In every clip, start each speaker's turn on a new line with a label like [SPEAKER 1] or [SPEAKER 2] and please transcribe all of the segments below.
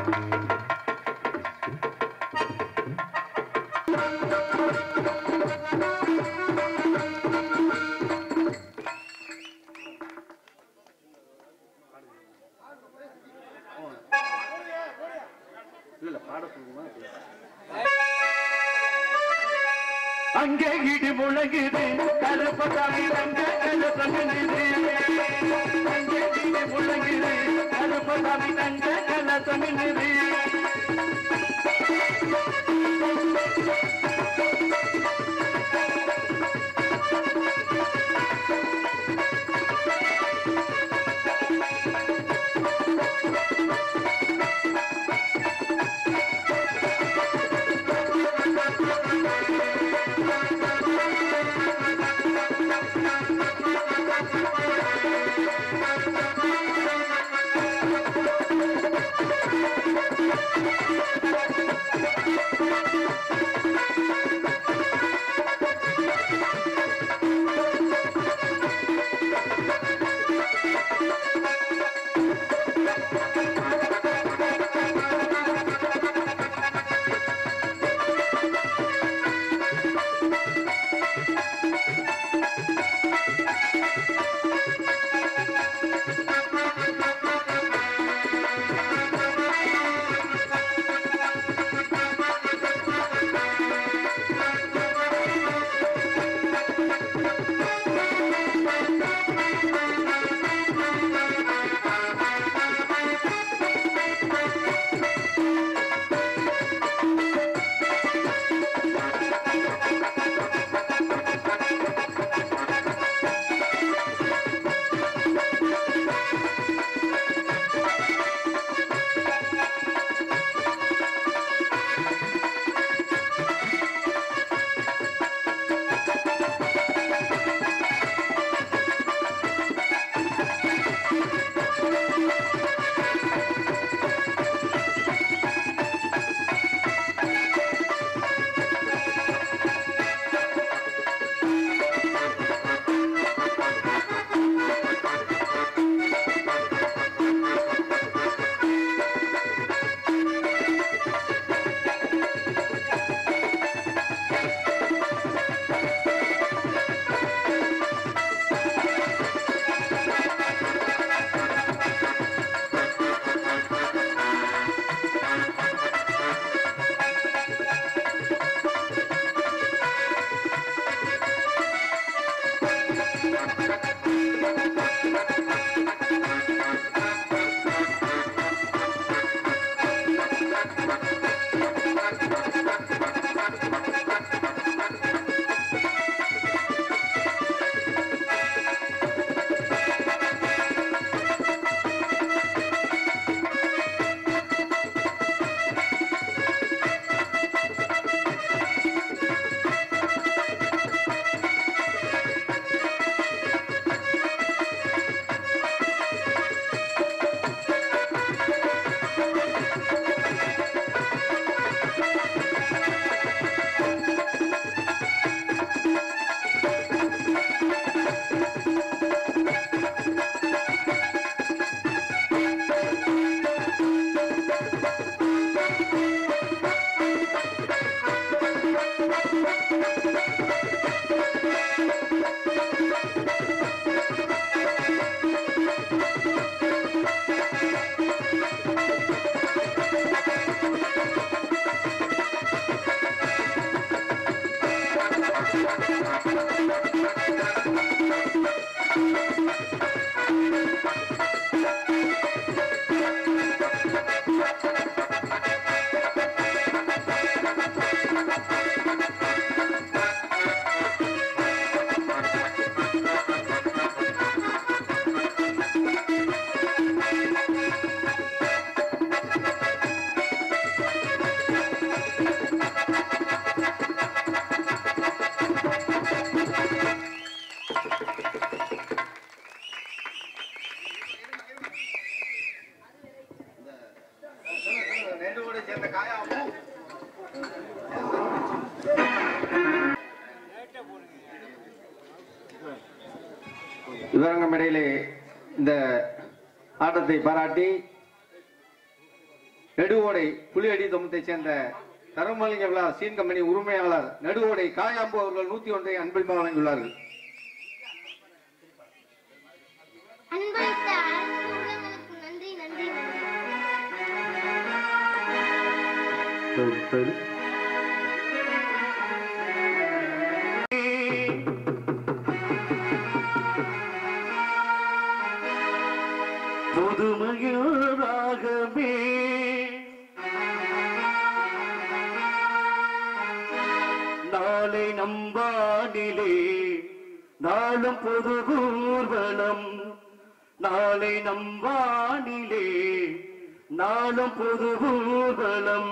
[SPEAKER 1] அங்கே இடி முழங்குது கருப்பசாமி தங்க கலசமிடுது அங்கே இடி முழங்குது கருப்பசாமி தங்க கலசமிடுது
[SPEAKER 2] இவரங்கம் இடையிலே இந்த ஆட்டத்தை பாராட்டி நெடுவோடை புலியடி தொகுத்தைச் சேர்ந்த தரமலிங்க விழா சீன் கம்பெனி உரிமையாளர் நடுவோடை காயாம்பு அவர்கள் நூத்தி ஒன்றை அன்பளிப்பாக வழங்கியுள்ளார்கள்
[SPEAKER 3] அன்பளித்த அனைத்து உள்ளங்களுக்கு நன்றி நன்றி நன்றி
[SPEAKER 1] புதுமையில் ராகமே நாளை நம்பாடிலே நாளும் புது ஊர்வலம் நாளை நம்பாடிலே நாளும் புது ஊர்வலம்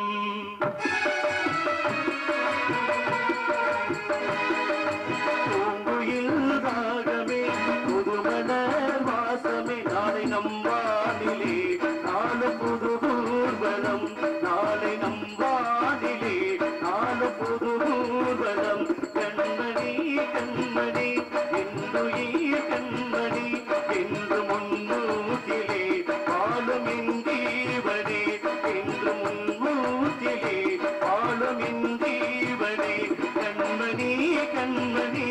[SPEAKER 1] பூங்குயில் ராகமே புதுமலர் வாசமே நாளை நம்பாடிலே நாளும் புது ஊர்வலம் நாளை நம்பாடிலே நாளும் புது ஊர்வலம் கண்மணி கண்மணி என்னுயிர் கண்மணி என்று முன்னூற்றிலே பாலும் இந்தீவனே என்று முன்னூற்றிலே பாலும் இந்தீவனே கண்மணி கண்மணி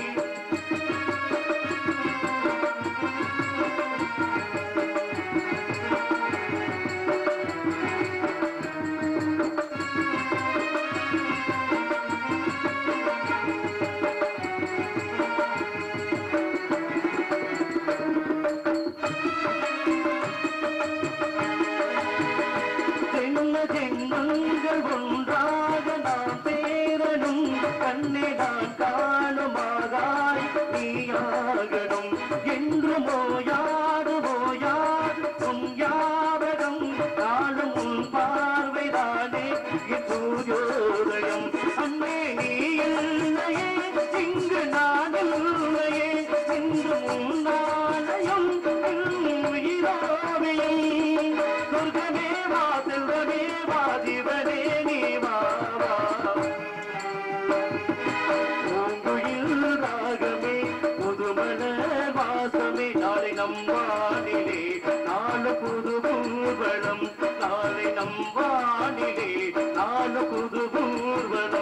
[SPEAKER 1] ஜென்ம ஜென்மங்கள் ஒன்றாக நாம் சேரணும் கண்ணே நான் காணுமாகாய் நீயாகணும் என்று மோயாது மோயாது உன் யாவகம் நாளும் உன் பார்வைதானே சூரியோதயம் அம்மே நீ இல்லையே இங்கு நான் இல்லையே இன்று முன்னாலயம் உயிரோவியம் சொர்க்கமே வா செல்வமே வா ஜீவனே நீ வா வா பூங்குயில் ராகமே புதுமலர் வாசமே நாளை நம்பாடிலே நாலு புது ஊர்வலம் நாளை நம்பாடிலே நாலு புது ஊர்வலம்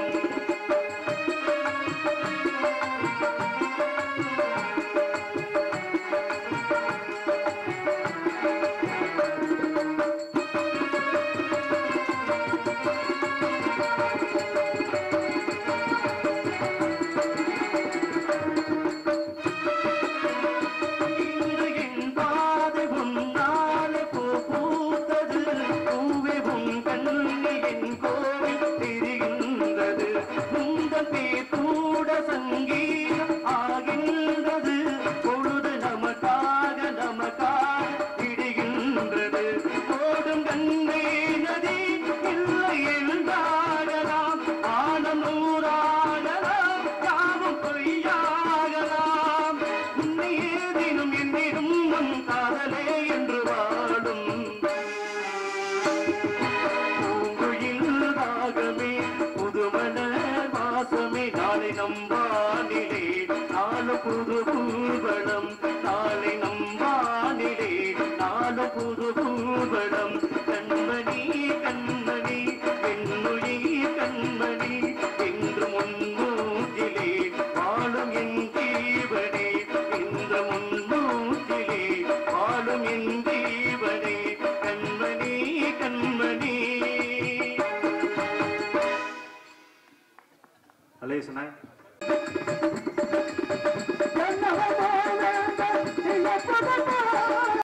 [SPEAKER 1] இன்று என் பாதை உன்னாலே பூ பூத்தது பூவே உன் கண்ணி என் கோவில் தெரிகின்றது உந்தன் பேர் கூட சங்கீதம் ஆகின்றது பொழுது நமக்காக நமக்காக விடுகின்றது ஓடும் கண்ணே நதி இல்லை எழுந்தாகலாம் ஆனம் நூறாகலாம் யாவும் பொய்யாகலாம் உன்னை ஏதினும் என்னிடும் நம் காதலே என்று வாடும் பூங்குயில் ராகமே புதுமலர் வாசமே நாளை நம்பானிலே நாலு புது ஊர்வலம் நாளை நம்பானிலே நாலு புது ஊர்வலம் கண்மணி கண்மணி என்னுயிர் கண்மணி என்று முன்னூற்றிலே வாழும் என் ஜீவனே என்று முன்னூற்றிலே வாழும் என் ஜீவனே கண்மணி கண்மணி
[SPEAKER 2] அலே சொன்ன
[SPEAKER 1] என்ன